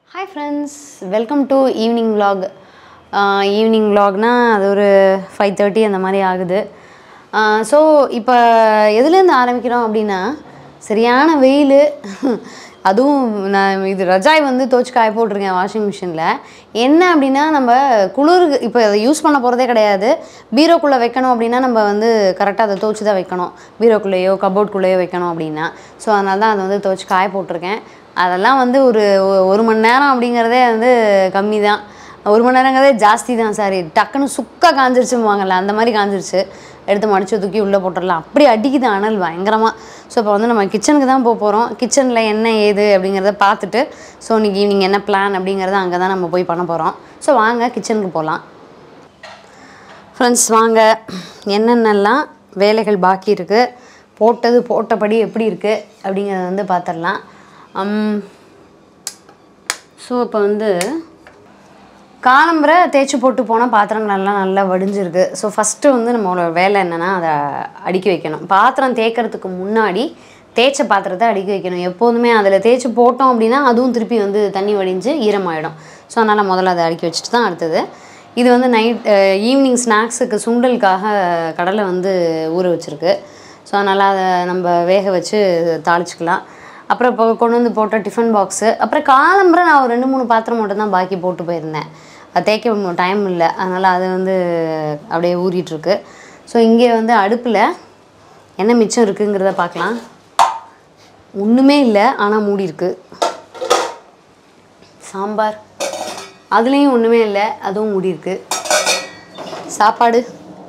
Hi friends welcome to evening vlog evening vlogனா அது ஒரு ஃபைவ் தேர்ட்டி அந்த மாதிரி ஆகுது ஸோ இப்போ எதுலேருந்து ஆரம்பிக்கிறோம் அப்படின்னா சரியான வெயில் அதுவும் நான் இது ரஜாய் வந்து துவச்சி காய போட்டிருக்கேன் வாஷிங் மிஷினில் என்ன அப்படின்னா நம்ம குளிருக்கு இப்போ அதை யூஸ் பண்ண போகிறதே கிடையாது பீரோக்குள்ளே வைக்கணும் அப்படின்னா நம்ம வந்து கரெக்டாக அதை துவச்சி தான் வைக்கணும் பீரோக்குள்ளேயோ கபோர்ட்குள்ளேயோ வைக்கணும் அப்படின்னா ஸோ அதனால தான் அதை வந்து துவச்சி காய போட்டிருக்கேன் அதெல்லாம் வந்து ஒரு ஒ- ஒரு மணி நேரம் அப்படிங்கிறதே வந்து கம்மி தான் ஒரு மணி நேரங்கிறதே ஜாஸ்தி தான் சாரி டக்குன்னு சுக்கா காஞ்சிருச்சுவாங்கல்ல அந்த மாதிரி காஞ்சிருச்சு எடுத்து மடிச்சு தூக்கி உள்ளே போட்டுடலாம் அப்படி அடிக்குது அனல் பயங்கரமாக ஸோ இப்போ வந்து நம்ம கிச்சனுக்கு தான் போக போகிறோம் கிச்சனில் என்ன ஏது அப்படிங்கிறத பார்த்துட்டு ஸோ இன்னைக்கு ஈவினிங் என்ன பிளான் அப்படிங்கிறத அங்கே தான் நம்ம போய் பண்ண போகிறோம் ஸோ வாங்க கிச்சனுக்கு போகலாம் ஃப்ரெண்ட்ஸ் வாங்க என்னென்னலாம் வேலைகள் பாக்கி இருக்குது போட்டது போட்டபடி எப்படி இருக்குது அப்படிங்கிறத வந்து பார்த்துடலாம் ஸோ இப்போ வந்து காலம்பரை தேய்ச்சி போட்டு போனால் பாத்திரங்களெல்லாம் நல்லா வடிஞ்சிருக்கு ஸோ ஃபஸ்ட்டு வந்து நம்மளோட வேலை என்னென்னா அதை அடுக்கி வைக்கணும் பாத்திரம் தேய்க்கிறதுக்கு முன்னாடி தேய்ச்ச பாத்திரத்தை அடுக்கி வைக்கணும் எப்போதுமே அதில் தேய்ச்சி போட்டோம் அப்படின்னா அதுவும் திருப்பி வந்து தண்ணி வடிஞ்சு ஈரமாயிடும் ஸோ அதனால் முதல்ல அதை அடுக்கி வச்சுட்டு தான் அடுத்தது இது வந்து நைட் ஈவினிங் ஸ்நாக்ஸுக்கு சுண்டலுக்காக கடலை வந்து ஊற வச்சுருக்கு ஸோ அதனால் அதை நம்ம வேக வச்சு தாளிச்சுக்கலாம் அப்புறம் இப்போ கொண்டு வந்து போட்ட டிஃபன் பாக்ஸு அப்புறம் காலம்பரை நான் ஒரு ரெண்டு மூணு பாத்திரம் மட்டும் தான் பாக்கி போட்டு போயிருந்தேன் அது தேய்க்க டைம் இல்லை அதனால் அது வந்து அப்படியே ஊறிட்டுருக்கு ஸோ இங்கே வந்து அடுப்பில் என்ன மிச்சம் இருக்குங்கிறத பார்க்கலாம் ஒன்றுமே இல்லை ஆனால் மூடி இருக்கு சாம்பார் அதுலேயும் ஒன்றுமே இல்லை அதுவும் மூடி இருக்கு சாப்பாடு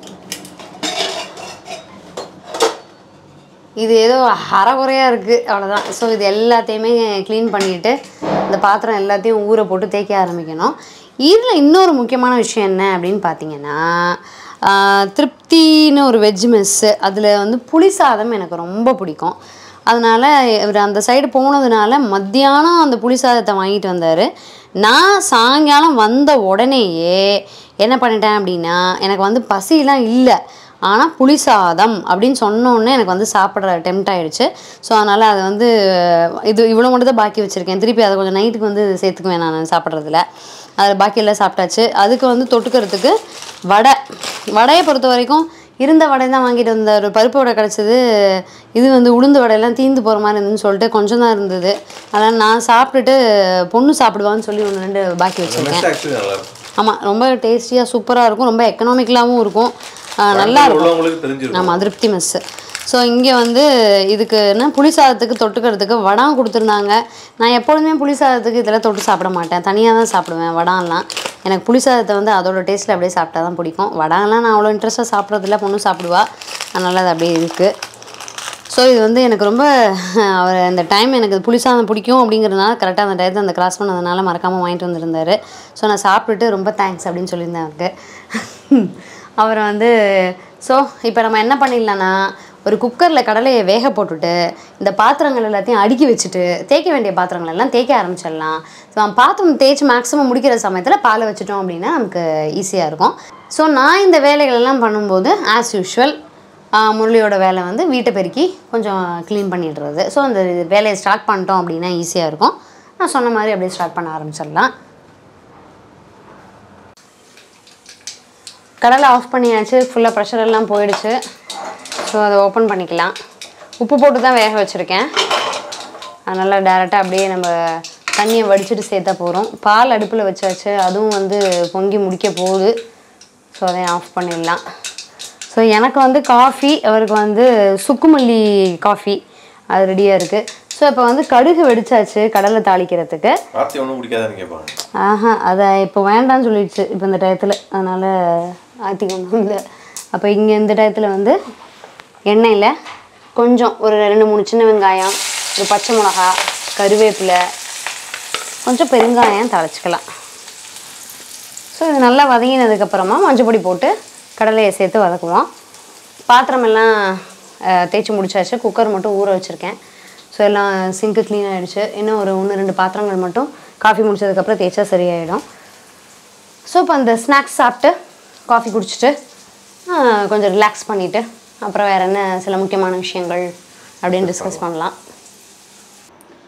இது ஏதோ அறகுறையாக இருக்குது அவ்வளோதான் ஸோ இது எல்லாத்தையுமே க்ளீன் பண்ணிவிட்டு இந்த பாத்திரம் எல்லாத்தையும் ஊற போட்டு தேய்க்க ஆரம்பிக்கணும் இதில் இன்னொரு முக்கியமான விஷயம் என்ன அப்படின்னு பார்த்தீங்கன்னா ஆஹ், திருப்தின்னு ஒரு வெஜ் மெஸ்ஸு அதில் வந்து புளி சாதம் எனக்கு ரொம்ப பிடிக்கும் அதனால் இவர் அந்த சைடு போனதுனால மத்தியானம் அந்த புளி சாதத்தை வாங்கிட்டு வந்தார் நான் சாயங்காலம் வந்த உடனேயே என்ன பண்ணிட்டேன் அப்படின்னா எனக்கு வந்து பசிலாம் இல்லை ஆனால் புளி சாதம் அப்படின்னு சொன்னோன்னே எனக்கு வந்து சாப்பிட்ற டெம்ட் ஆயிடுச்சு ஸோ அதனால் அதை வந்து இது இவ்வளோ மட்டும் தான் பாக்கி வச்சுருக்கேன் திருப்பி அதை கொஞ்சம் நைட்டுக்கு வந்து சேர்த்துக்குவேன் நான் சாப்பிட்றதுல அதில் பாக்கி எல்லாம் சாப்பிட்டாச்சு அதுக்கு வந்து தொட்டுக்கிறதுக்கு வடை வடையை பொறுத்த வரைக்கும் இருந்த வடை தான் வாங்கிட்டு வந்த ஒரு பருப்பு வடை கிடச்சிது இது வந்து உளுந்து வடையெல்லாம் தீந்து போகிற மாதிரி இருந்துன்னு சொல்லிட்டு கொஞ்சம் தான் இருந்தது அதனால் நான் சாப்பிட்டுட்டு பொண்ணு சாப்பிடுவான்னு சொல்லி ஒன்று ரெண்டு பாக்கி வச்சுருக்கேன் மெஸ் ஆக்சுவலி நல்லா இருக்கும் ஆமாம் ரொம்ப டேஸ்டியாக சூப்பராக இருக்கும் ரொம்ப எக்கனாமிக்கலாகவும் இருக்கும் ஆஹ் நல்லா இருக்கும் உள்ளவங்களுக்கு தெரிஞ்சிருக்கும் ஆமாம் திருப்தி மெஸ்ஸு ஸோ இங்கே வந்து இதுக்கு என்ன புளி சாதத்துக்கு தொட்டுக்கிறதுக்கு வடம் கொடுத்துருந்தாங்க நான் எப்பொழுதுமே புளி சாதத்துக்கு இதெல்லாம் தொட்டு சாப்பிட மாட்டேன் தனியாக தான் சாப்பிடுவேன் வடம்லாம் எனக்கு புளி சாதத்தை வந்து அதோட டேஸ்ட்டில் அப்படியே சாப்பிட்டா தான் பிடிக்கும் வடம்லாம் நான் அவ்வளோ இன்ட்ரெஸ்ட்டாக சாப்பிட்றதில்ல பொண்ணு சாப்பிடுவா அதனால் அது அப்படியே இருக்குது ஸோ இது வந்து எனக்கு ரொம்ப அவர் அந்த டைம் எனக்கு புளி சாதம் பிடிக்கும் அப்படிங்கிறதுனால கரெக்டாக அந்த டயத்தை அந்த கிராஸ் பண்ணதுனால மறக்காமல் வாங்கிட்டு வந்திருந்தாரு ஸோ நான் சாப்பிட்டுட்டு ரொம்ப தேங்க்ஸ் அப்படின்னு சொல்லியிருந்தேன் அவருக்கு அவர் வந்து ஸோ இப்போ நம்ம என்ன பண்ணிடலான்னா ஒரு குக்கரில் கடலையை வேக போட்டுட்டு இந்த பாத்திரங்கள் எல்லாத்தையும் அடுக்கி வச்சுட்டு தேய்க்க வேண்டிய பாத்திரங்கள் எல்லாம் தேய்க்க ஆரம்பிச்சிடலாம் ஸோ பாத்திரம் தேய்ச்சி மேக்ஸிமம் முடிக்கிற சமயத்தில் பாலை வச்சுட்டோம் அப்படின்னா நமக்கு ஈஸியாக இருக்கும் ஸோ நான் இந்த வேலைகள் எல்லாம் பண்ணும்போது ஆஸ் யூஷுவல் முரளியோட வேலை வந்து வீட்டை பெருக்கி கொஞ்சம் க்ளீன் பண்ணிடுறது ஸோ அந்த வேலையை ஸ்டார்ட் பண்ணிட்டோம் அப்படின்னா ஈஸியாக இருக்கும் நான் சொன்ன மாதிரி அப்படியே ஸ்டார்ட் பண்ண ஆரம்பிச்சிடலாம் கடலை ஆஃப் பண்ணியாச்சு ஃபுல்லாக ப்ரெஷர் எல்லாம் போயிடுச்சு ஸோ அதை ஓப்பன் பண்ணிக்கலாம் உப்பு போட்டு தான் வேக வச்சுருக்கேன் அதனால் டேரெக்டாக அப்படியே நம்ம தண்ணியை வடிச்சிட்டு சேர்த்தா போகிறோம் பால் அடுப்பில் வச்சாச்சு அதுவும் வந்து பொங்கி முடிக்க போகுது ஸோ அதையும் ஆஃப் பண்ணிடலாம் ஸோ எனக்கு வந்து காஃபி அவருக்கு வந்து சுக்குமல்லி காஃபி அது ரெடியாக இருக்குது ஸோ இப்போ வந்து கடுகு வெடிச்சாச்சு கடலை தாளிக்கிறதுக்கு ஆர்த்தி ஒன்றும் பிடிக்காதான்னு கேட்பாங்க ஆஹா அதை இப்போ வேண்டாம்னு சொல்லிடுச்சு இப்போ இந்த டயத்தில் அதனால் ஆற்றி கொண்டு இல்லை அப்போ இங்கே இந்த டயத்தில் வந்து எண்ணெயில் கொஞ்சம் ஒரு ரெண்டு மூணு சின்ன வெங்காயம் ஒரு பச்சை மிளகா கருவேப்பிலை கொஞ்சம் பெருங்காயம் தாளிச்சிக்கலாம் ஸோ இது நல்லா வதங்கினதுக்கப்புறமா மஞ்சள் பொடி போட்டு கடலையை சேர்த்து வதக்குவோம் பாத்திரம் எல்லாம் அஹ், தேய்ச்சி முடிச்சாச்சு குக்கர் மட்டும் ஊற வச்சுருக்கேன் ஸோ எல்லாம் சிங்க்கு க்ளீன் ஆகிடுச்சு இன்னும் ஒரு ஒன்று ரெண்டு பாத்திரங்கள் மட்டும் காஃபி முடிச்சதுக்கப்புறம் தேய்ச்சா சரியாயிடும் ஸோ இப்போ அந்த ஸ்நாக்ஸ் சாப்பிட்டு காஃபி குடிச்சிட்டு ஆஹ், கொஞ்சம் ரிலாக்ஸ் பண்ணிவிட்டு அப்புறம் வேறு என்ன சில முக்கியமான விஷயங்கள் அப்படின்னு டிஸ்கஸ் பண்ணலாம்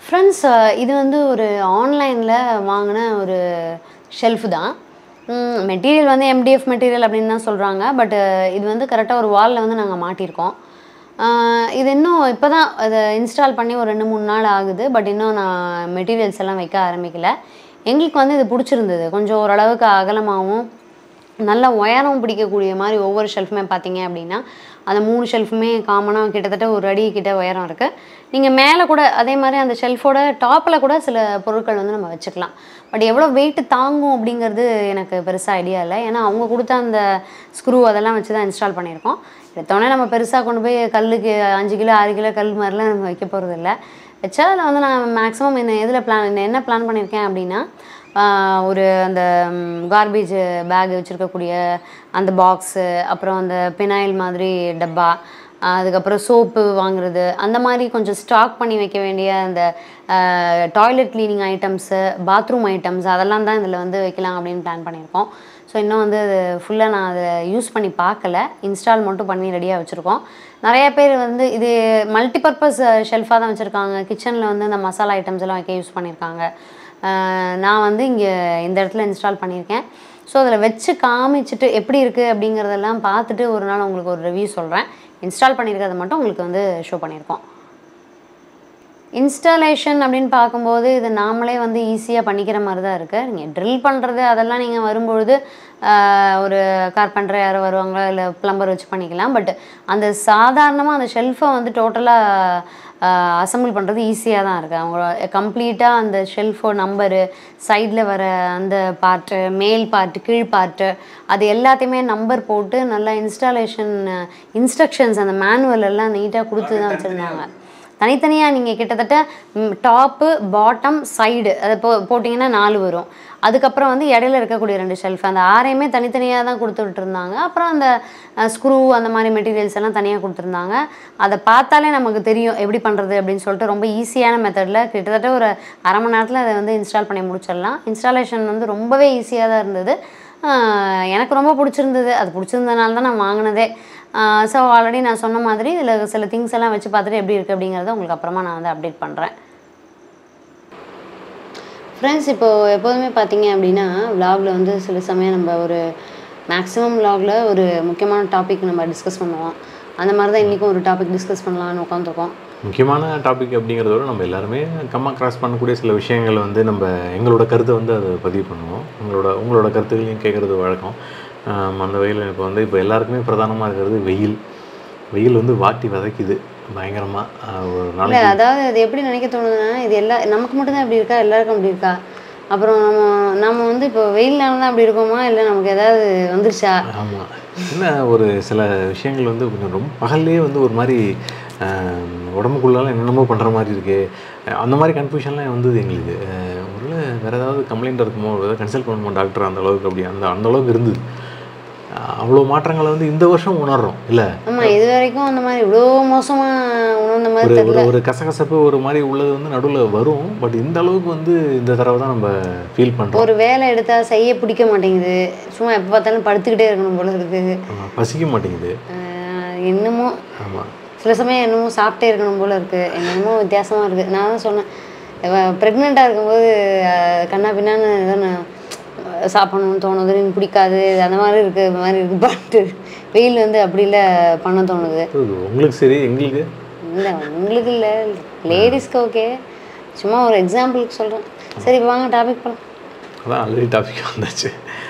ஃப்ரெண்ட்ஸ் இது வந்து ஒரு ஆன்லைனில் வாங்கின ஒரு ஷெல்ஃப் தான் மெட்டீரியல் வந்து எம்டிஎஃப் மெட்டீரியல் அப்படின்னு தான் சொல்கிறாங்க பட் இது வந்து கரெக்டாக ஒரு வாலில் வந்து நாங்கள் மாட்டியிருக்கோம் ஆஹ் இது இன்னும் இப்போ தான் அதை இன்ஸ்டால் பண்ணி ஒரு ரெண்டு மூணு நாள் ஆகுது பட் இன்னும் நான் மெட்டீரியல்ஸ் எல்லாம் வைக்க ஆரம்பிக்கல எங்களுக்கு வந்து இது பிடிச்சிருந்தது கொஞ்சம் ஓரளவுக்கு அகலமாகவும் நல்ல உயரம் பிடிக்கக்கூடிய மாதிரி ஒவ்வொரு ஷெல்ஃபுமே பார்த்தீங்க அப்படின்னா அந்த மூணு ஷெல்ஃபுமே காமனாக கிட்டத்தட்ட ஒரு அடி கிட்ட உயரம் இருக்குது நீங்கள் மேலே கூட அதே மாதிரி அந்த ஷெல்ஃபோட டாப்பில் கூட சில பொருட்கள் வந்து நம்ம வச்சுக்கலாம் பட் எவ்வளோ வெயிட் தாங்கும் அப்படிங்கிறது எனக்கு பெருசாக ஐடியா இல்லை ஏன்னா அவங்க கொடுத்த அந்த ஸ்க்ரூ அதெல்லாம் வச்சு தான் இன்ஸ்டால் பண்ணியிருக்கோம் எடுத்தோடனே நம்ம பெருசாக கொண்டு போய் கல்லுக்கு அஞ்சு கிலோ ஆறு கிலோ கல் மாதிரிலாம் நம்ம வைக்க போகிறது இல்லை வச்சா அதில் வந்து நான் மேக்ஸிமம் என்ன எதில் பிளான் என்ன பிளான் பண்ணியிருக்கேன் அப்படின்னா ஆஹ் ஒரு அந்த கார்பேஜ் பேக் வச்சுருக்கக்கூடிய அந்த பாக்ஸு அப்புறம் அந்த பினாயில் மாதிரி டப்பா ஆஹ் அதுக்கப்புறம் சோப்பு வாங்குறது அந்த மாதிரி கொஞ்சம் ஸ்டாக் பண்ணி வைக்க வேண்டிய அந்த toilet cleaning items bathroom items அதெல்லாம் தான் இதில் வந்து வைக்கலாம் அப்படின்னு பிளான் பண்ணியிருக்கோம் ஸோ இன்னும் வந்து அது ஃபுல்லாக நான் அதை யூஸ் பண்ணி பார்க்கல இன்ஸ்டால் மட்டும் பண்ணி ரெடியாக வச்சுருக்கோம் நிறைய பேர் வந்து இது மல்டிபர்பஸ் ஷெல்ஃபாக தான் வச்சுருக்காங்க கிச்சனில் வந்து இந்த மசாலா ஐட்டம்ஸ் எல்லாம் வைக்க யூஸ் பண்ணியிருக்காங்க ஆஹ் நான் வந்து இங்கே இந்த இடத்துல இன்ஸ்டால் பண்ணியிருக்கேன் ஸோ அதில் வச்சு காமிச்சிட்டு எப்படி இருக்குது அப்படிங்கிறதெல்லாம் பார்த்துட்டு ஒரு நாள் உங்களுக்கு ஒரு ரிவ்யூ சொல்கிறேன் இன்ஸ்டால் பண்ணியிருக்கிறத மட்டும் உங்களுக்கு வந்து ஷோ பண்ணியிருக்கோம் இன்ஸ்டாலேஷன் அப்படின்னு பார்க்கும்போது இது நாமளே வந்து ஈஸியாக பண்ணிக்கிற மாதிரி தான் இருக்குது நீங்கள் ட்ரில் பண்ணுறது அதெல்லாம் நீங்கள் வரும்பொழுது ஆஹ், ஒரு கார்பெண்டர் யாரோ வருவாங்களோ இல்லை ப்ளம்பர் வச்சு பண்ணிக்கலாம் பட் அந்த சாதாரணமாக அந்த ஷெல்ஃபை வந்து டோட்டலாக அசம்பிள் பண்ணுறது ஈஸியாக தான் இருக்குது அவங்க கம்ப்ளீட்டாக அந்த ஷெல்ஃபோ நம்பரு சைடில் வர அந்த பார்ட்டு மேல் பார்ட்டு கீழ் பார்ட்டு அது எல்லாத்தையுமே நம்பர் போட்டு நல்லா இன்ஸ்டாலேஷன் இன்ஸ்ட்ரக்ஷன்ஸ் அந்த மேனுவல் எல்லாம் நீட்டாக கொடுத்து தான் வச்சுருந்தாங்க தனித்தனியாக நீங்கள் கிட்டத்தட்ட டாப்பு பாட்டம் சைடு அதை போ போட்டிங்கன்னா நாலு வரும் அதுக்கப்புறம் வந்து இடையில இருக்கக்கூடிய ரெண்டு ஷெல்ஃப் அந்த ஆறையுமே தனித்தனியாக தான் கொடுத்து விட்டுருந்தாங்க அப்புறம் அந்த ஸ்க்ரூ அந்த மாதிரி மெட்டீரியல்ஸ் எல்லாம் தனியாக கொடுத்துருந்தாங்க அதை பார்த்தாலே நமக்கு தெரியும் எப்படி பண்ணுறது அப்படின்னு சொல்லிட்டு ரொம்ப ஈஸியான மெத்தடில் கிட்டத்தட்ட ஒரு அரை மணி நேரத்தில் அதை வந்து இன்ஸ்டால் பண்ணி முடிச்சிடலாம் இன்ஸ்டாலேஷன் வந்து ரொம்பவே ஈஸியாக தான் இருந்தது ஆஹ் எனக்கு ரொம்ப பிடிச்சிருந்தது அது பிடிச்சிருந்தனால தான் நான் வாங்கினதே ஸோ ஆல்ரெடி நான் சொன்ன மாதிரி இதில் சில திங்ஸ் எல்லாம் வச்சு பார்த்துட்டு எப்படி இருக்குது அப்படிங்கிறத உங்களுக்கு அப்புறமா நான் வந்து அப்டேட் பண்ணுறேன் ஃப்ரெண்ட்ஸ் இப்போது எப்போதுமே பார்த்தீங்க அப்படின்னா vlogல வந்து சில சமயம் நம்ம ஒரு மேக்ஸிமம் vlogல ஒரு முக்கியமான டாபிக் நம்ம டிஸ்கஸ் பண்ணுவோம் அந்த மாதிரி தான் இன்றைக்கும் ஒரு டாபிக் டிஸ்கஸ் பண்ணலாம்னு உட்காந்துருக்கோம் முக்கியமான டாபிக் அப்படிங்கிறத விட நம்ம எல்லாருமே கம்மா கிராஸ் பண்ணக்கூடிய சில விஷயங்கள் வந்து நம்ம எங்களோட கருத்தை வந்து அதை பதிவு பண்ணுவோம் உங்களோட உங்களோட கருத்துகளையும் கேட்குறது வழக்கம் ஆம், அந்த வகையில் இப்போ வந்து இப்போ எல்லாருக்குமே பிரதானமாக இருக்கிறது வெயில் வெயில் வந்து வாட்டி வதைக்குது பயங்கரமாக ஒரு இல்லை நாளைக்கு அதாவது அது எப்படி நினைக்க தோணுதுன்னா இது எல்லா நமக்கு மட்டும்தான் இப்படி இருக்கா எல்லாருக்கும் அப்படி இருக்கா அப்புறம் நம்ம நம்ம வந்து இப்போ வெயில் நேரம் தான் அப்படி இருக்கோமா இல்லை நமக்கு ஏதாவது வந்துருச்சா ஆமாம் என்ன ஒரு சில விஷயங்கள் வந்து கொஞ்சம் ரொம்ப பகல்லே வந்து ஒரு மாதிரி ஆம், உடம்புக்குள்ளால என்னென்னமோ பண்ணுற மாதிரி இருக்கு அஹ் அந்த மாதிரி கன்ஃபியூஷன்லாம் வந்தது எங்களுக்கு அஹ் ஒருவேளை வேறு ஏதாவது கம்ப்ளைண்ட் இருக்குமோ ஏதாவது கன்சல்ட் பண்ணுமோ டாக்டர் அந்த அளவுக்கு அப்படி அந்த அந்த அளவுக்கு இருந்தது அஹ் அவ்வளோ மாற்றங்களை வந்து இந்த வருஷம் உணர்றோம் இல்லை ஆமாம் இது வரைக்கும் அந்த மாதிரி இவ்வளோ மோசமாக உணர்ந்த மாதிரி ஒரு தெரியல ஒரு ஒரு கசகசப்பு ஒரு மாதிரி உள்ளது வந்து நடுவில் வரும் பட் இந்த அளவுக்கு வந்து இந்த தடவை தான் நம்ம ஃபீல் பண்ணுறோம் ஒரு வேலை எடுத்தா செய்ய பிடிக்க மாட்டேங்குது சும்மா எப்போ பார்த்தாலும் படுத்துக்கிட்டே இருக்கணும் போல இருக்கு பசிக்க மாட்டேங்குது ஆஹ் என்னமோ ஆமாம் சில சமயம் என்னமோ சாப்பிட்டே இருக்கணும் போல இருக்கு என்னமோ வித்தியாசமா இருக்கு நான் தான் சொன்னேன் ப்ரெக்னெண்ட்டாக இருக்கும்போது ஆஹ் கண்ணா பின்னான்னு ஏதோ நான் சாப்பிடணும்னு தோணுது எனக்கு பிடிக்காது அந்த மாதிரி இருக்கு இந்த மாதிரி இருக்கு பாட்டு வெயில் வந்து அப்படி இல்லை பண்ண தோணுது உங்களுக்கு சரி எங்களுக்கு இல்லை உங்களுக்கு இல்லை லேடிஸ்க்கு ஓகே சும்மா ஒரு எக்ஸாம்பிளுக்கு சொல்கிறேன் சரி இப்ப வாங்க டாபிக் போகலாம் அதான் ஆல்ரெடி டாபிக் வந்தாச்சு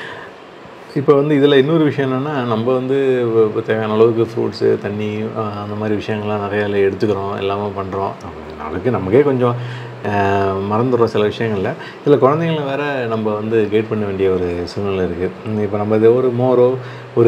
இப்போ வந்து இதில் இன்னொரு விஷயம் என்னென்னா நம்ம வந்து வ- வ- தேவையான அளவுக்கு ஃப்ரூட்ஸு தண்ணி ஆஹ் அந்த மாதிரி விஷயங்கள்லாம் நிறைய இதுல எடுத்துக்கிறோம் எல்லாமே பண்ணுறோம் நாளைக்கு நமக்கே கொஞ்சம் ஆஹ் மறந்துடுறோம் சில விஷயங்களில் இதில் குழந்தைங்கள வேற நம்ம வந்து கைட் பண்ண வேண்டிய ஒரு சூழ்நிலை இருக்குது இப்போ நம்ம இது ஒரு மோரோ ஒரு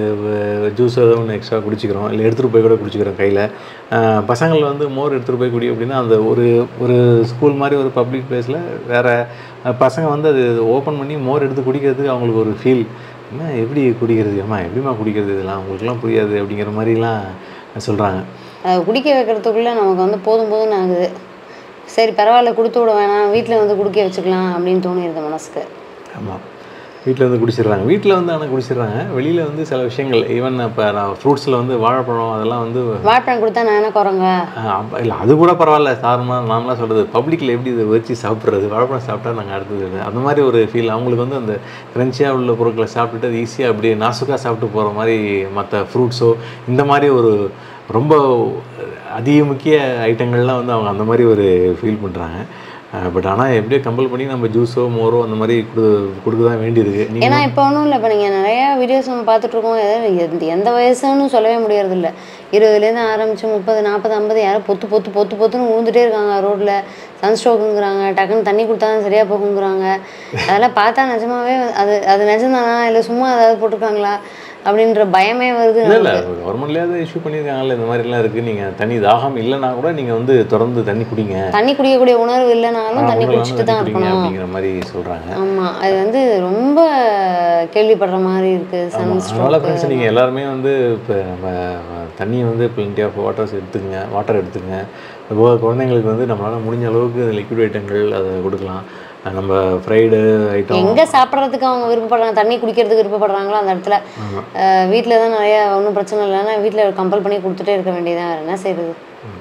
ஜூஸ் ஏதோ ஒன்று எக்ஸ்ட்ரா குடிச்சிக்கிறோம் இல்லை எடுத்துகிட்டு போய் கூட குடிச்சிக்கிறோம் கையில் பசங்கள் வந்து மோர் எடுத்துகிட்டு போய் குடி அப்படின்னா அந்த ஒரு ஒரு ஸ்கூல் மாதிரி ஒரு பப்ளிக் பிளேஸில் வேறு பசங்க வந்து அது ஓப்பன் பண்ணி மோர் எடுத்து குடிக்கிறதுக்கு அவங்களுக்கு ஒரு ஃபீல் என்ன எப்படி குடிக்கிறது அம்மா எப்படிம்மா குடிக்கிறது இதெல்லாம் அவங்களுக்குலாம் புரியாது அப்படிங்கிற மாதிரிலாம் சொல்கிறாங்க அதை குடிக்க வைக்கிறதுக்குள்ளே நமக்கு வந்து போதும் போதும்னு ஆகுது சரி பரவாயில்ல கொடுத்து விட வேணாம் வீட்டில் வந்து குடிக்க வச்சுக்கலாம் அப்படின்னு தோணிடுது மனசுக்கு ஆமாம் வீட்டில் வந்து குடிச்சிடுறாங்க வீட்டில் வந்து ஆனால் குடிச்சிடுறாங்க வெளியில் வந்து சில விஷயங்கள் ஈவன் இப்போ நான் ஃப்ரூட்ஸில் வந்து வாழைப்பழம் அதெல்லாம் வந்து வாழைப்பழம் கொடுத்தா நான் என்ன குறங்க இல்லை அது கூட பரவாயில்ல சாதாரணமாக நார்மலாக சொல்கிறது பப்ளிக்கில் எப்படி இதை வச்சு சாப்பிட்றது வாழைப்பழம் சாப்பிட்டா நாங்கள் அடுத்தது இது. அந்த மாதிரி ஒரு ஃபீல் அவங்களுக்கு வந்து அந்த கிரன்ச்சியாக உள்ள பொருட்களை சாப்பிட்டுட்டு அது ஈஸியாக அப்படியே நாசுக்காக சாப்பிட்டு போகிற மாதிரி மற்ற ஃப்ரூட்ஸோ இந்த மாதிரி ஒரு ரொம்ப அதிக முக்கிய ஐட்டங்கள்லாம் வந்து அவங்க அந்த மாதிரி ஒரு ஃபீல் பண்ணுறாங்க பட் ஆனால் எப்படியோ கம்பல் பண்ணி நம்ம ஜூஸோ மோரோ அந்த மாதிரி கொடு கொடுக்க தான் வேண்டியிருக்கு நீங்கள் ஏன்னா இப்போ ஒன்றும் இல்லை இப்போ நீங்கள் நிறையா வீடியோஸ் நம்ம பார்த்துட்ருக்கோம் எந்த எந்த வயசுன்னு சொல்லவே முடியறது இல்ல இருபதுலேருந்து ஆரம்பித்து முப்பது நாற்பது ஐம்பது யாரும் பொத்து பொத்து பொத்து பொத்துன்னு விழுந்துட்டே இருக்காங்க ரோட்டில் சன்ஸ்ட்ரோக்குங்கிறாங்க டக்குன்னு தண்ணி கொடுத்தா தான் சரியாக போகுங்கிறாங்க அதெல்லாம் பார்த்தா நிஜமாவே அது அது நிஜம்தானா இல்லை சும்மா ஏதாவது போட்டிருக்காங்களா அப்படின்ற பயமே வருது இல்லை இல்லை கவர்மெண்ட்லேயாவது இஷ்யூ பண்ணியிருக்காங்கல்ல இந்த மாதிரிலாம் இருக்குது நீங்கள் தண்ணி தாகம் இல்லைன்னா கூட நீங்கள் வந்து தொடர்ந்து தண்ணி குடிங்க தண்ணி குடிக்கக்கூடிய உணர்வு இல்லைனாலும் தண்ணி உணவுல குடிச்சிட்டு வந்து தான் தண்ணி குடிங்க இருக்கணும் அப்படிங்கிற மாதிரி சொல்கிறாங்க ஆமா அது வந்து ரொம்ப கேள்விப்படுற மாதிரி இருக்கு சன் அதனால் ஃப்ரெண்ட்ஸ் நீங்கள் எல்லாருமே வந்து இப்போ நம்ம தண்ணியை வந்து பிளண்டி ஆஃப் வாட்டர்ஸ் எடுத்துக்கங்க வாட்டர் எடுத்துக்கங்க இப்போ குழந்தைங்களுக்கு வந்து நம்மளால் முடிஞ்ச அளவுக்கு லிக்விட் ஐட்டங்கள் அதை கொடுக்கலாம் அஹ் நம்ம ஃப்ரைடு ஐட்டம் எங்க சாப்பிட்றதுக்கு அவங்க விருப்பப்படுறாங்க தண்ணி குடிக்கிறதுக்கு விருப்பப்படுறாங்களோ அந்த இடத்துல அஹ் வீட்ல தான் நிறைய ஒன்றும் பிரச்சனை இல்லைன்னா வீட்ல கம்பல் பண்ணி கொடுத்துட்டே இருக்க வேண்டியதான் வேற என்ன செய்யறது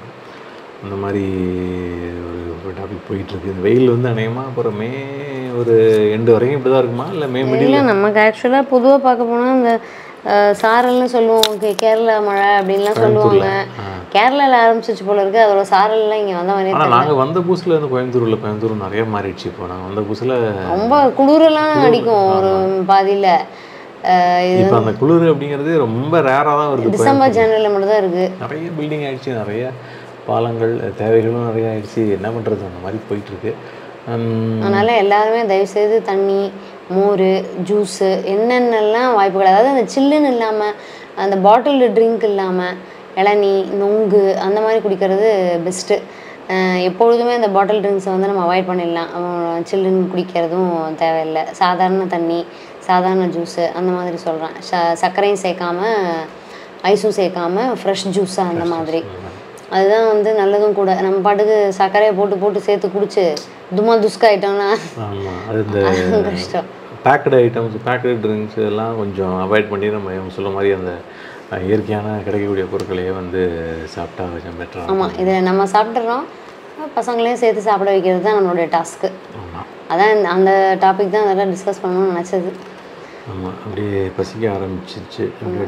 அந்த மாதிரி ஒரு டாபிக் போயிட்டுருக்கு இந்த வெயில் வந்து அநேகமாக அப்புறம் மே ஒரு எண்டு வரைக்கும் இப்படி தான் இருக்குமா இல்லை மே மிடில் இல்லை நமக்கு ஆக்சுவலாக பொதுவாக பார்க்க போனால் இந்த அஹ், சாரல்னு சொல்லுவோம் ஓகே கேரளா மழை அப்படின்லாம் சொல்லுவாங்க கேரளால ஆரம்பிச்சிச்சு போல இருக்கு அதோட சாரல்லாம் இங்க வந்த மாதிரியே ஆனால் நாங்கள் வந்த புதுசில் வந்து கோயம்புத்தூர்ல கோயம்புத்தூர் நிறைய மாறிடுச்சு இப்போ நாங்கள் வந்த புதுசில் ரொம்ப குளிரெல்லாம் அடிக்கும் ஒரு பாதியில அஹ், இது இப்போ அந்த குளிர் அப்படிங்கிறது ரொம்ப ரேராக தான் வருது டிசம்பர் ஜனவரியில் மட்டும் தான் இருக்கு நிறைய பில்டிங் ஆயிடுச்சு நிறைய பாலங்கள் தேவைகளும் நிறைய ஆயிடுச்சு என்ன பண்ணுறது அந்த மாதிரி போயிட்டுருக்கு அதனால எல்லாருமே தயவுசெய்து தண்ணி மோர் ஜூஸு என்னென்னலாம் வாய்ப்புகள் அதாவது அந்த சில்லுன்னு இல்லாமல் அந்த பாட்டில்டு ட்ரிங்க் இல்லாமல் இளநீ நொங்கு அந்த மாதிரி குடிக்கிறது பெஸ்ட்டு எப்பொழுதுமே அந்த பாட்டில் ட்ரிங்க்ஸை வந்து நம்ம அவாய்ட் பண்ணிடலாம் அப்புறம் சில்லுன்னு குடிக்கிறதும் தேவையில்லை சாதாரண தண்ணி சாதாரண ஜூஸு அந்த மாதிரி சொல்கிறேன் ச சர்க்கரையும் சேர்க்காம ஐஸும் சேர்க்காம ஃப்ரெஷ் ஜூஸாக அந்த மாதிரி அதுதான் வந்து நல்லதும் கூட நம்ம பாட்டுக்கு சர்க்கரையை போட்டு போட்டு சேர்த்து குடிச்சு தும்மா துஸ்கா ஆயிட்டோம்னா ஆமாம் அது இந்த அது கஷ்டம் பேக்கடு ஐட்டம்ஸ் பேக்கடு ட்ரிங்க்ஸ் எல்லாம் கொஞ்சம் அவாய்ட் பண்ணி நம்ம இவங்க சொல்ல மாதிரி அந்த அஹ், இயற்கையான கிடைக்கக்கூடிய பொருட்களையே வந்து சாப்பிட்டா கொஞ்சம் பெட்டராக ஆமாம் இதை நம்ம சாப்பிட்றோம் பசங்களையும் சேர்த்து சாப்பிட வைக்கிறது தான் நம்மளுடைய டாஸ்க்கு ஆமாம் அதான் இந்த- அந்த டாபிக் தான் அதெல்லாம் டிஸ்கஸ் பண்ணணும்னு நினச்சது ஆமாம் அப்படியே பசிக்க ஆரம்பிச்சிருச்சு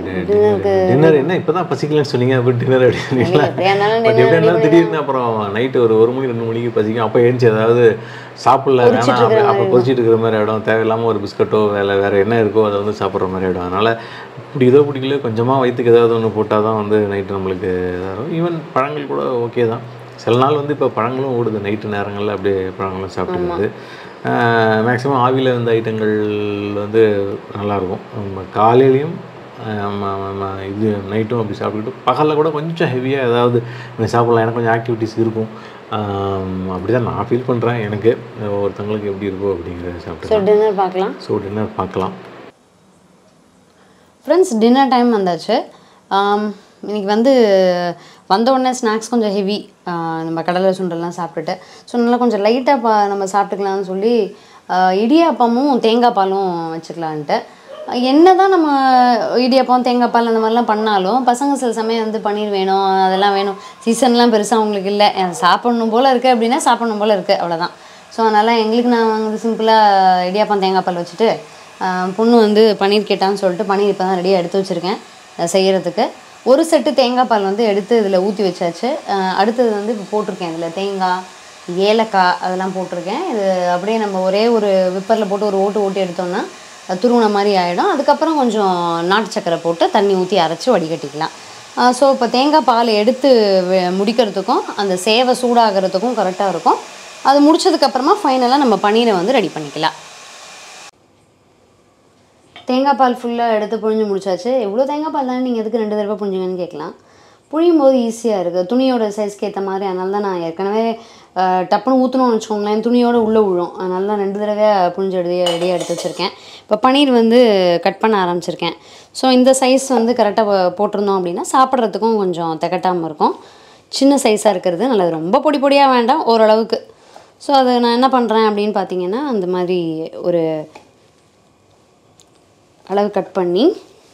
டின்னர் என்ன இப்போ தான் பசிக்கலன்னு சொன்னீங்க அப்போ டின்னர் அப்படிங்களா எப்படியா இருந்தாலும் பட் எப்படி இருந்தாலும் திடீர்னு அப்புறம் நைட்டு ஒரு ஒரு மணி ரெண்டு மணிக்கு பசிக்கும் அப்போ எழுந்துச்சு ஏதாவது சாப்பிடல வேணாம் அப்படி அப்போ பொரிச்சிட்டு இருக்கிற மாதிரி ஆகிடும் தேவையில்லாமல் ஒரு பிஸ்கட்டோ வேலை வேறு என்ன இருக்கோ அதை வந்து சாப்பிட்ற மாதிரி ஆகிடும் அதனால் பிடிக்குதோ பிடிக்கல கொஞ்சமாக வயிற்றுக்கு ஏதாவது ஒன்று போட்டால் தான் வந்து நைட்டு நம்மளுக்கு இதாக இருக்கும் ஈவன் பழங்கள் கூட ஓகே தான் சில நாள் வந்து இப்போ பழங்களும் ஓடுது நைட்டு நேரங்களில் அப்படியே பழங்களும் சாப்பிட்டுக்கிறது மேக்ஸிமம் ஆவியில் வந்த ஐட்டங்கள் வந்து நல்லாயிருக்கும் நம்ம காலையிலையும் ஆஹ் ம- ம- ம- இது நைட்டும் அப்படி சாப்பிட்டுக்கிட்டு பகலில் கூட கொஞ்சம் ஹெவியாக ஏதாவது கொஞ்சம் சாப்பிடலாம் எனக்கு கொஞ்சம் ஆக்டிவிட்டிஸ் இருக்கும் அப்படி தான் நான் ஃபீல் பண்ணுறேன் எனக்கு ஒருத்தங்களுக்கு எப்படி இருக்கோ அப்படிங்கிற ஸோ சாப்பிட்டு டின்னர் பார்க்கலாம் ஸோ டின்னர் பார்க்கலாம் ஃப்ரெண்ட்ஸ் டின்னர் டைம் வந்தாச்சு ஆம், இன்னைக்கு வந்து வந்த உடனே ஸ்நாக்ஸ் கொஞ்சம் ஹெவி நம்ம கடலை சுண்டல்லாம் சாப்பிட்டுட்டு ஸோ நல்லா கொஞ்சம் லைட்டாக பா நம்ம சாப்பிட்டுக்கலாம்னு சொல்லி ஆ, இடியாப்பமும் தேங்காய் பாலும் வச்சுக்கலான்ட்டு என்ன தான் நம்ம இடியாப்பம் தேங்காய் பால் அந்த மாதிரிலாம் பண்ணாலும் பசங்க சில சமயம் வந்து பன்னீர் வேணும் அதெல்லாம் வேணும் சீசன்லாம் பெருசாக அவங்களுக்கு இல்லை அஹ் சாப்பிடணும் போல் இருக்குது அப்படின்னா சாப்பிடணும் போல் இருக்குது அவ்வளோதான் ஸோ அதனால் எங்களுக்கு நான் வந்து சிம்பிளாக இடியாப்பம் தேங்காய் பால் வச்சுட்டு ஆஹ் பொண்ணு வந்து பன்னீர் கேட்டான்னு சொல்லிட்டு பன்னீர் இப்போ தான் ரெடியாக எடுத்து வச்சுருக்கேன் செய்கிறதுக்கு ஒரு செட்டு தேங்காய் பால் வந்து எடுத்து இதில் ஊற்றி வச்சாச்சு ஆஹ் அடுத்தது வந்து இப்போ போட்டிருக்கேன் இதில் தேங்காய் ஏலக்காய் அதெல்லாம் போட்டிருக்கேன் இது அப்படியே நம்ம ஒரே ஒரு விப்பரில் போட்டு ஒரு ஓட்டு ஓட்டி எடுத்தோம்னா அது துருவின மாதிரி ஆகிடும் அதுக்கப்புறம் கொஞ்சம் நாட்டு சக்கரை போட்டு தண்ணி ஊற்றி அரைச்சி வடிகட்டிக்கலாம் ஸோ இப்போ தேங்காய் பால் எடுத்து வெ- முடிக்கிறதுக்கும் அந்த சேவை சூடாகிறதுக்கும் கரெக்டாக இருக்கும் அது முடிச்சதுக்கப்புறமா ஃபைனலாக நம்ம பன்னீரை வந்து ரெடி பண்ணிக்கலாம் தேங்காய் பால் ஃபுல்லாக எடுத்து புழிஞ்சு முடிச்சாச்சு எவ்வளோ தேங்காய் பால் தானே நீங்கள் எதுக்கு ரெண்டு தடவை புழிஞ்சுங்கன்னு கேட்கலாம் புழியும் போது ஈஸியாக இருக்குது துணியோட சைஸ்க்கு ஏற்ற மாதிரி அதனால தான் நான் ஏற்கனவே அஹ், டப்புன்னு ஊற்றணும்னு வச்சுக்கோங்களேன் துணியோட உள்ளே விழும் அதனால தான் ரெண்டு தடவையாக புழிஞ்சு எடுத்து ரெடியாக எடுத்து வச்சுருக்கேன் இப்போ பன்னீர் வந்து கட் பண்ண ஆரம்பிச்சிருக்கேன் ஸோ இந்த சைஸ் வந்து கரெக்டாக போட்டிருந்தோம் அப்படின்னா சாப்பிட்றதுக்கும் கொஞ்சம் திகட்டாமல் இருக்கும் சின்ன சைஸாக இருக்கிறது நல்லது ரொம்ப பொடி பொடியாக வேண்டாம் ஓரளவுக்கு ஸோ அது நான் என்ன பண்ணுறேன் அப்படின்னு பார்த்தீங்கன்னா அந்த மாதிரி ஒரு அளவு கட் பண்ணி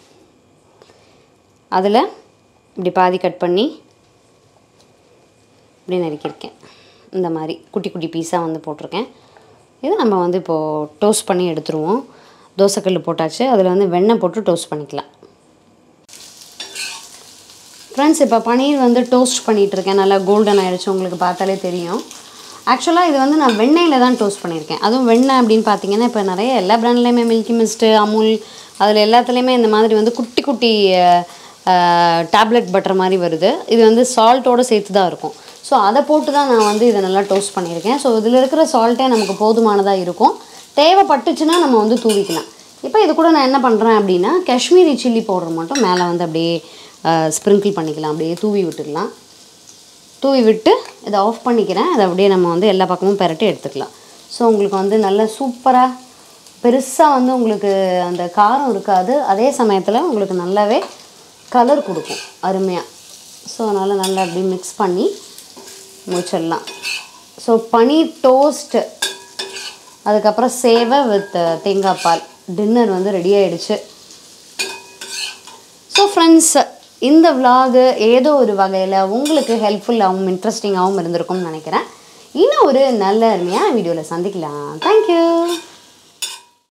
அதில் இப்படி பாதி கட் பண்ணி இப்படி நறுக்கியிருக்கேன் இந்த மாதிரி குட்டி குட்டி பீஸாக வந்து போட்டிருக்கேன் இது நம்ம வந்து இப்போது டோஸ்ட் பண்ணி எடுத்துருவோம் தோசைக்கல் போட்டாச்சு அதில் வந்து வெண்ணெய் போட்டு டோஸ்ட் பண்ணிக்கலாம் ஃப்ரெண்ட்ஸ் இப்போ பன்னீர் வந்து டோஸ்ட் பண்ணிகிட்டு இருக்கேன் நல்லா கோல்டன் ஆயிடுச்சு உங்களுக்கு பார்த்தாலே தெரியும் ஆக்சுவலாக இது வந்து நான் வெண்ணெயில் தான் டோஸ்ட் பண்ணியிருக்கேன் அதுவும் வெண்ணெய் அப்படின்னு பார்த்தீங்கன்னா இப்போ நிறைய எல்லா பிராண்ட்லேயுமே மில்கி மிஸ்ட்டு அமுல் அதில் எல்லாத்துலேயுமே இந்த மாதிரி வந்து குட்டி குட்டி டேப்லெட் பட்டர் மாதிரி வருது இது வந்து சால்ட்டோடு சேர்த்து தான் இருக்கும் ஸோ அதை போட்டு தான் நான் வந்து இதை நல்லா டோஸ்ட் பண்ணியிருக்கேன் ஸோ இதில் இருக்கிற சால்ட்டே நமக்கு போதுமானதாக இருக்கும் தேவைப்பட்டுச்சுன்னா நம்ம வந்து தூவிக்கலாம் இப்போ இது கூட நான் என்ன பண்ணுறேன் அப்படின்னா காஷ்மீரி சில்லி பவுடர் மட்டும் மேலே வந்து அப்படியே ஸ்ப்ரிங்கிள் பண்ணிக்கலாம் அப்படியே தூவி விட்டுடலாம் தூவி விட்டு இதை ஆஃப் பண்ணிக்கிறேன் அதை அப்படியே நம்ம வந்து எல்லா பக்கமும் பெரட்டி எடுத்துக்கலாம் ஸோ உங்களுக்கு வந்து நல்ல சூப்பராக பெருசாக வந்து உங்களுக்கு அந்த காரம் இருக்காது அதே சமயத்தில் உங்களுக்கு நல்லாவே கலர் கொடுக்கும் அருமையாக ஸோ அதனால் நல்லா அப்படி மிக்ஸ் பண்ணி முடிச்சிடலாம் ஸோ பனீர் டோஸ்ட்டு அதுக்கப்புறம் சேவை வித் தேங்காய் பால் டின்னர் வந்து ரெடி ஆயிடுச்சு ஸோ ஃப்ரெண்ட்ஸ் இந்த vlog ஏதோ ஒரு வகையில் உங்களுக்கு ஹெல்ப்ஃபுல்லாகவும் இன்ட்ரெஸ்டிங்காகவும் இருந்திருக்கும்னு நினைக்கிறேன் இன்னும் ஒரு நல்ல அருமையான வீடியோவில் சந்திக்கலாம் தேங்க்யூ